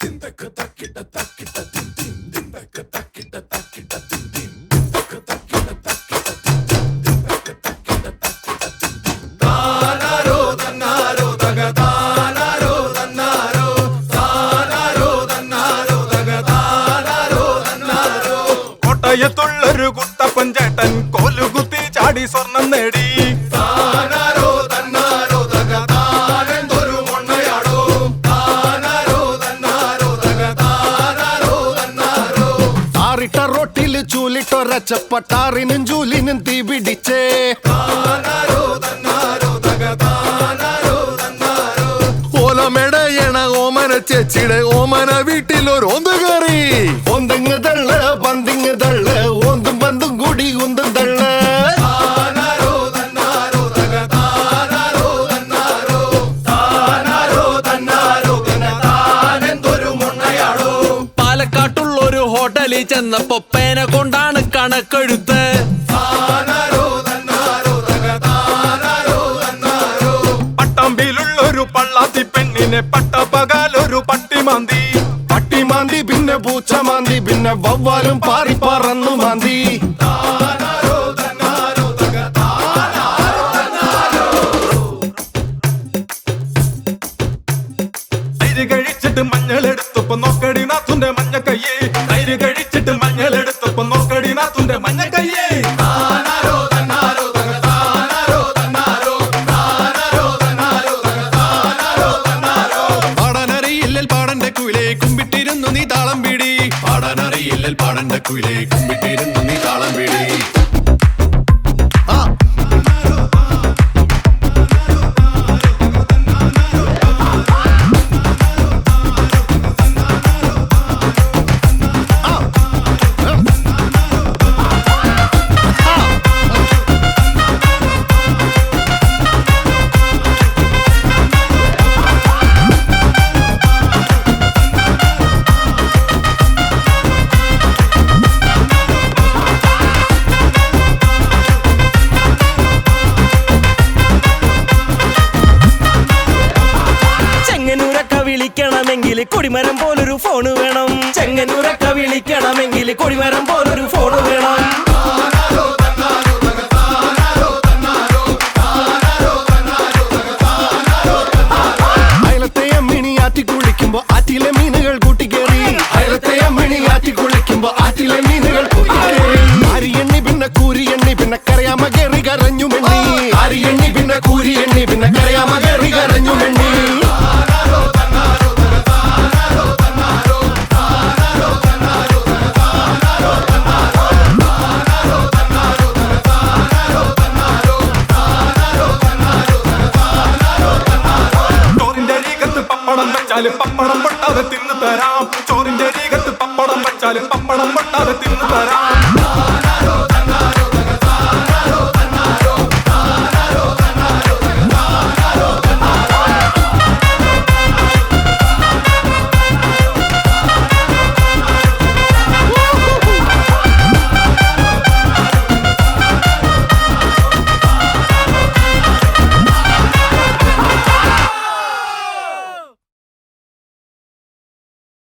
കോട്ടയത്തുള്ളൊരു കുട്ടപ്പൻ ചേട്ടൻ കോലുകുത്തി ചാടി സ്വർണം നേടി താനാരോ തന്നാരോ തക താനെന്തൊരു മൊണ്ണയാടോ താനാരോ തന്നാരോ തക താനാരോ തന്നാരോ ആറിട്ട റൊട്ടില് ചൂലിട്ടൊരച്ചപ്പട്ടാറിനും ചൂലിനും തീ പിടിച്ചേ താനാരോ തന്നാരോ തക താനാരോ തന്നാരോ ഓലമെടയണ ഓമന ചേച്ചിയുടെ ഓമന വീട്ടിലൊരു ഓന്ത് കയറി ഒന്തിങ് തള്ള് പന്തിങ് തള്ള് ഓന്തും പന്തും കൂടി ഉന്തും തള്ള് താനാരോ തന്നാരോ തക താനാരോ തന്നാരോ താനാരോ തന്നാരോ തക താനെന്തൊരു മൊണ്ണയാടോ പാലക്കാട്ടുള്ള ഒരു ഹോട്ടലിൽ ചെന്നപ്പോ പേന കൊണ്ടാണ് കണക്കെഴുത്ത് താനാരോ തന്നാരോ തക താനാരോ തന്നാരോ പട്ടാമ്പിയിലുള്ളൊരു പള്ളാത്തി പെണ്ണിനെ പട്ടപ്പകലൊരു പട്ടിമാന്തി പട്ടിമാന്തി പിന്നെ പൂച്ചമാന്തി പിന്നെ വവ്വാലും പാറി പറന്നു മാന്തി താനാരോ തന്നാരോ തക തൈര് കഴിച്ചിട്ട് മഞ്ഞളെടുത്തപ്പോ നോക്കടി നാത്തുന്റെ മഞ്ഞ കയ്യേ തൈര് കഴിച്ചിട്ട് മഞ്ഞളെടുത്തപ്പോ നോക്കടി നാത്തുന്റെ മഞ്ഞ കയ്യേ താനാരോ തന്നാരോ തക താനാരോ തന്നാരോ താനാരോ തന്നാരോ തക താനാരോ തന്നാരോ പാടാനറിയില്ലൽ പാടന്റെ കുയിലെ കുമ്പിട്ടിരുന്നു നീ താളം പിടി പാടാനറിയില്ലൽ പാടന്റെ കുയിലെ കുമ്പിട്ടിരുന്നു നീ താളം പിടി ആ ചെങ്ങന്നൂരൊക്കെ വിളിക്കണമെങ്കിൽ കൊടിമരം പോലൊരു ഫോണ് വേണം ചെങ്ങന്നൂരൊക്കെ വിളിക്കണമെങ്കിൽ കൊടിമരം പോലൊരു ഫോണ് വേണം അയലത്തെ അമ്മിണി ആറ്റി കുളിക്കുമ്പോ ആറ്റിലെ മീനുകൾ കൂട്ടിക്കേറി അയലത്തെ അമ്മിണി ആറ്റി കുളിക്കുമ്പോ ആറ്റിലെ മീനുകൾ കൂട്ടിക്കേറി ആരി എണ്ണി പിന്നെ കൂരി എണ്ണി പിന്നെ കരയാമ കയറി കരഞ്ഞു മെണ്ണി ആരി എണ്ണി പിന്നെ കൂരി എണ്ണി പിന്നെ കരയാമ കയറി കരഞ്ഞു മെണ്ണി ചോറിന്റെ അരികത്ത് പപ്പടം വെച്ചാല് പപ്പടം പൊട്ടാതെ തിന്നു തരാം ചോറിന്റെ അരികത്ത് പപ്പടം വെച്ചാല് പപ്പടം പൊട്ടാതെ തിന്നു തരാം